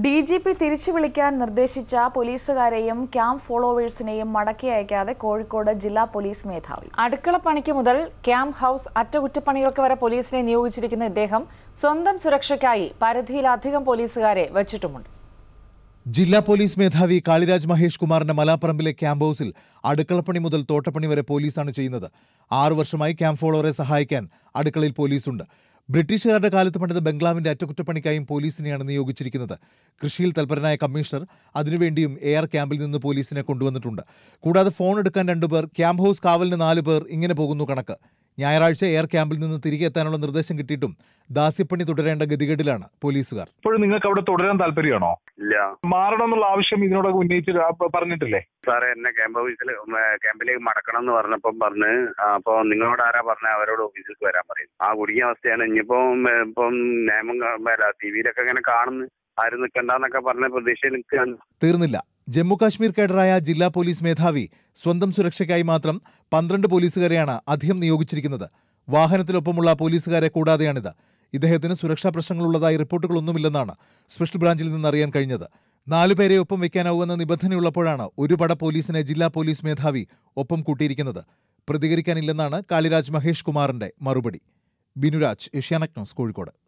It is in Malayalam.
ഡി ജി പി തിരിച്ചു വിളിക്കാൻ നിർദ്ദേശിച്ച പോലീസുകാരെയും ക്യാമ്പ് ഫോളോവേഴ്സിനെയും മടക്കി അയക്കാതെ കോഴിക്കോട് ജില്ലാ പോലീസ് മേധാവി അടുക്കളപ്പണിക്ക് മുതൽ ക്യാമ്പ് ഹൗസ് അറ്റകുറ്റപ്പണികൾക്ക് വരെ പോലീസിനെ നിയോഗിച്ചിരിക്കുന്ന ഇദ്ദേഹം സ്വന്തം സുരക്ഷയ്ക്കായി പരിധിയിലധികം പോലീസുകാരെ വച്ചിട്ടുമുണ്ട് ജില്ലാ പോലീസ് മേധാവി കാളിരാജ് മഹേഷ് കുമാറിന്റെ മലാപ്പറമ്പിലെ ക്യാമ്പ് ഹൗസിൽ അടുക്കളപ്പണി മുതൽ തോട്ടപ്പണി വരെ പോലീസാണ് ചെയ്യുന്നത് ആറു വർഷമായി ക്യാമ്പ് ഫോളോവറെ സഹായിക്കാൻ അടുക്കളയിൽ പോലീസുണ്ട് ബ്രിട്ടീഷുകാരുടെ കാലത്ത് പണിത ബംഗ്ലാവിന്റെ അറ്റകുറ്റപ്പണിക്കായും പോലീസിനെയാണ് നിയോഗിച്ചിരിക്കുന്നത് കൃഷിയിൽ തൽപരനായ കമ്മീഷണർ അതിനുവേണ്ടിയും എയർ ക്യാമ്പിൽ നിന്ന് പോലീസിനെ കൊണ്ടുവന്നിട്ടുണ്ട് കൂടാതെ ഫോൺ എടുക്കാൻ രണ്ടുപേർ ക്യാമ്പ് ഹൗസ് കാവലിന് നാലു പേർ ഇങ്ങനെ പോകുന്നു കണക്ക് ഞായറാഴ്ച എയർ ക്യാമ്പിൽ നിന്ന് തിരികെ എത്താനുള്ള നിർദ്ദേശം കിട്ടിയിട്ടും ദാസ്യപ്പണി തുടരേണ്ട ഗതികേടിലാണ് പോലീസുകാർ ഇപ്പോഴും നിങ്ങൾക്ക് അവിടെ തുടരാൻ താല്പര്യമാണോ ഇല്ല മാറണം എന്നുള്ള ആവശ്യം ഇതിനോടൊക്കെ ഉന്നയിച്ച് ആ പ- പറഞ്ഞിട്ടില്ലേ സാറേ എന്നെ ക്യാമ്പ് ഓഫീസിൽ ക്യാമ്പിലേക്ക് മടക്കണം എന്ന് പറഞ്ഞപ്പം പറഞ്ഞ് ആ, അപ്പൊ നിങ്ങളോട് ആരാ പറഞ്ഞ അവരോട് ഓഫീസിലേക്ക് വരാൻ പറയും ആ കുടുങ്ങിയ അവസ്ഥയാണ് ഇനിയിപ്പം ഏ, ഇപ്പം നിയമം ടി വിയിലൊക്കെ ഇങ്ങനെ കാണുന്നു ആരും നിൽക്കണ്ടെന്നൊക്കെ പറഞ്ഞ പ്രതീക്ഷയിൽ നിൽക്കുകയാണ് തീർന്നില്ല ജമ്മു കാശ്മീർ കേഡറായ ജില്ലാ പോലീസ് മേധാവി സ്വന്തം സുരക്ഷയ്ക്കായി മാത്രം പന്ത്രണ്ട് പോലീസുകാരെയാണ് അധികം നിയോഗിച്ചിരിക്കുന്നത് വാഹനത്തിലൊപ്പമുള്ള പോലീസുകാരെ കൂടാതെയാണിത് ഇദ്ദേഹത്തിന് സുരക്ഷാ പ്രശ്നങ്ങളുള്ളതായി റിപ്പോർട്ടുകളൊന്നുമില്ലെന്നാണ് സ്പെഷ്യൽ ബ്രാഞ്ചിൽ നിന്ന് അറിയാൻ കഴിഞ്ഞത് നാലുപേരെ ഒപ്പം വെക്കാനാവുമെന്ന നിബന്ധനയുള്ളപ്പോഴാണ് ഒരു പട പോലീസിനെ ജില്ലാ പോലീസ് മേധാവി ഒപ്പം കൂട്ടിയിരിക്കുന്നത് പ്രതികരിക്കാനില്ലെന്നാണ് കാളിരാജ് മഹേഷ് കുമാറിന്റെ മറുപടി ബിനുരാജ് ഏഷ്യാനെറ്റ് ന്യൂസ് കോഴിക്കോട്